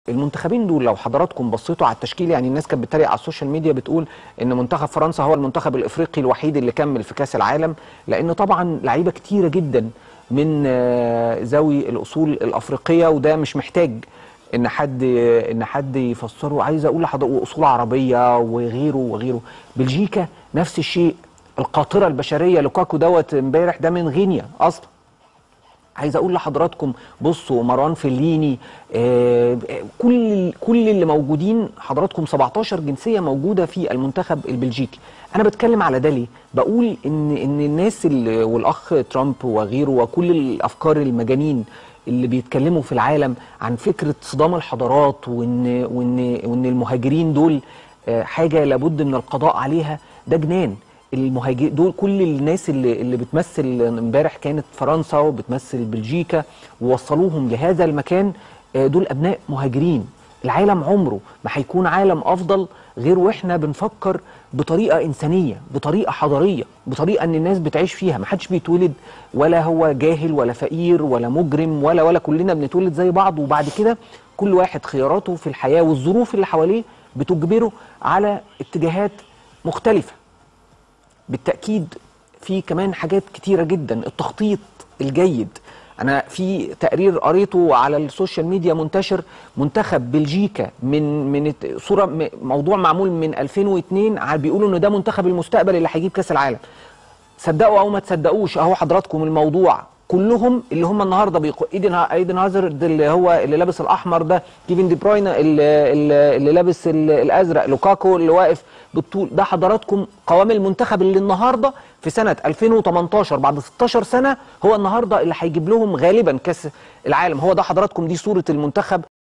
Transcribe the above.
المنتخبين دول لو حضراتكم بصيتوا على التشكيل يعني الناس كانت بتتريق على السوشيال ميديا بتقول ان منتخب فرنسا هو المنتخب الافريقي الوحيد اللي كمل في كاس العالم لان طبعا لعيبه كتيره جدا من آه، ذوي الاصول الافريقيه وده مش محتاج ان حد ان حد يفسره عايز اقول لحضرتك واصول عربيه وغيره وغيره بلجيكا نفس الشيء القاطره البشريه لوكاكو دوت امبارح ده من غينيا اصلا عايز اقول لحضراتكم بصوا مروان فليني آه كل كل اللي موجودين حضراتكم 17 جنسيه موجوده في المنتخب البلجيكي انا بتكلم على ده ليه بقول ان ان الناس اللي والاخ ترامب وغيره وكل الافكار المجانين اللي بيتكلموا في العالم عن فكره صدام الحضارات وان وان وان المهاجرين دول آه حاجه لابد من القضاء عليها ده جنان المهاجر دول كل الناس اللي اللي بتمثل امبارح كانت فرنسا وبتمثل بلجيكا ووصلوهم لهذا المكان آه، دول ابناء مهاجرين العالم عمره ما هيكون عالم افضل غير واحنا بنفكر بطريقه انسانيه بطريقه حضاريه بطريقه ان الناس بتعيش فيها ما حدش بيتولد ولا هو جاهل ولا فقير ولا مجرم ولا ولا كلنا بنتولد زي بعض وبعد كده كل واحد خياراته في الحياه والظروف اللي حواليه بتجبره على اتجاهات مختلفه بالتأكيد في كمان حاجات كتيرة جدا التخطيط الجيد أنا في تقرير قريته على السوشيال ميديا منتشر منتخب بلجيكا من من الت- صورة م- موضوع معمول من 2002 ع- بيقولوا إن ده منتخب المستقبل اللي هيجيب كأس العالم صدقوا او ما تصدقوش اهو حضراتكم الموضوع كلهم اللي هم النهارده بيقو... ايدن ها... ايدن هازارد اللي هو اللي لابس الاحمر ده كيفن دي بروين اللي, اللي, اللي لابس ال- الازرق لوكاكو اللي واقف بالطول ده حضراتكم قوام المنتخب اللي النهارده في سنه 2018 بعد 16 سنه هو النهارده اللي هيجيب لهم غالبا كاس العالم هو ده حضراتكم دي صوره المنتخب